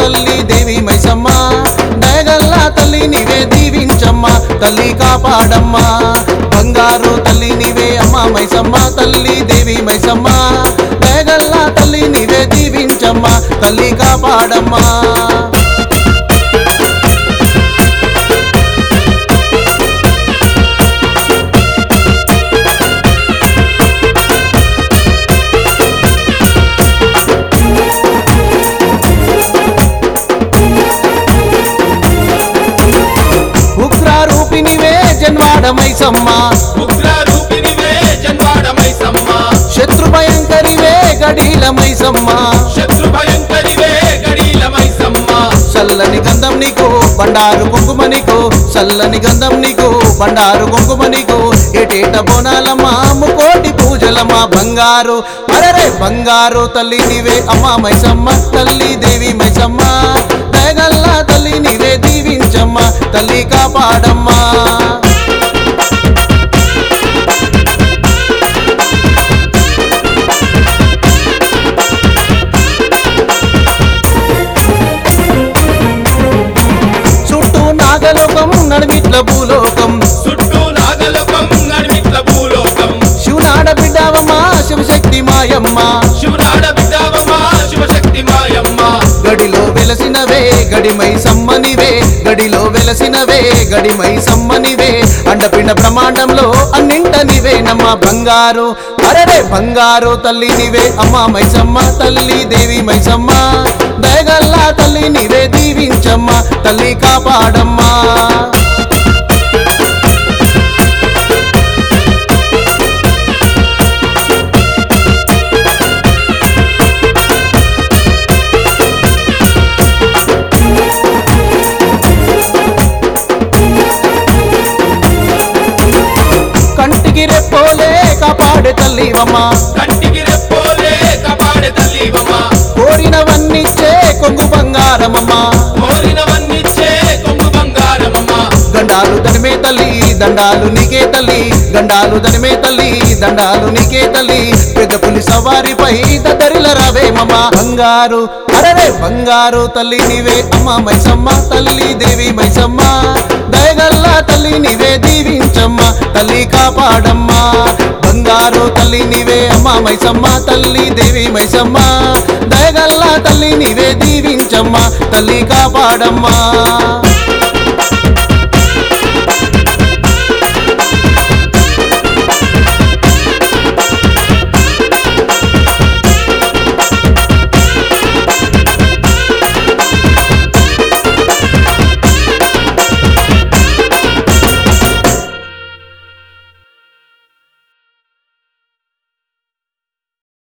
తల్లి దేవి మైసమ్మ దయగల్లా తల్లి నీవే దీవించమ్మ తల్లి కాపాడమ్మా బంగారు తల్లి నీవే అమ్మ మైసమ్మ తల్లి దేవి మైసమ్మ దయగల్లా తల్లి నీవే దీవించమ్మ తల్లి కాపాడమ్మా ఉగ్రారూపినివే జన్వాడ మైసమ్మ ఉగ్ర రూపినివే జన్వాడ మైసమ్మ శత్రు భయంకరివే గడీల మైసమ్మ శత్రు భయంకరివే గడీల మైసమ్మ చల్లని గంధం నీకు బండారు కుంకుమ నీకు చల్లని గంధం నీకు బండారు కుంకుమ నీకు ఏటేట బోనాలమ్మ ముకోటి పూజలమ్మ బంగారు అరరే బంగారు తల్లి నీవే అమ్మ మైసమ్మ తల్లి దేవి మైసమ్మ దయగల్లా తల్లి నీవే దీవించమ్మ తల్లి కాపాడమ్మా చుట్టూ నాగలోకం నడిమిట్ల భూలోకం చుట్టూ నాగలోకం నడిమిట్ల భూలోకం శివనాడ బిడ్డవమ్మా శివశక్తి మాయమ్మ శివనాడ బిడ్డావమా శివశక్తి మాయమ్మ గడిలో వెలసినవే గడిమై సమ్మనివే గడిలో వెలసినవే గడిమై సమ్మనివే అండపిండ బ్రహ్మాండంలో అన్నింట నీవే నమ్మ బంగారు అరరే బంగారు తల్లి నీవే అమ్మ మైసమ్మ తల్లి దేవి మైసమ్మ దయగల్లా తల్లి నీవే దీవించమ్మ తల్లి కాపాడమ్మా కంటికి రెప్పోలే కాపాడే తల్లివమ్మ కంటికి రెప్పోలే కపాడే తల్లివమ్మ కోరినవన్నిచ్చే కొంగు బంగారమమ్మ కోరినవన్నిచ్చే కొంగు బంగారమమ్మ గండాలు దనిమే తల్లి దండాలు నీకే తల్లి గండాలు దనిమే తల్లి దండాలు నీకే తల్లి పెద్ద పులి సవారిపై దద్దరిల రావే మమ్మ బంగారు అరరే బంగారు తల్లి నీవే అమ్మ మైసమ్మ తల్లి దేవి మైసమ్మ దయగల్లా తల్లి నీవే దీవించమ్మ తల్లి కాపాడమ్మా బంగారు తల్లి నీవే అమ్మ మైసమ్మ తల్లి దేవి మైసమ్మ దయగల్లా తల్లి నీవే దీవించమ్మ తల్లి కాపాడమ్మా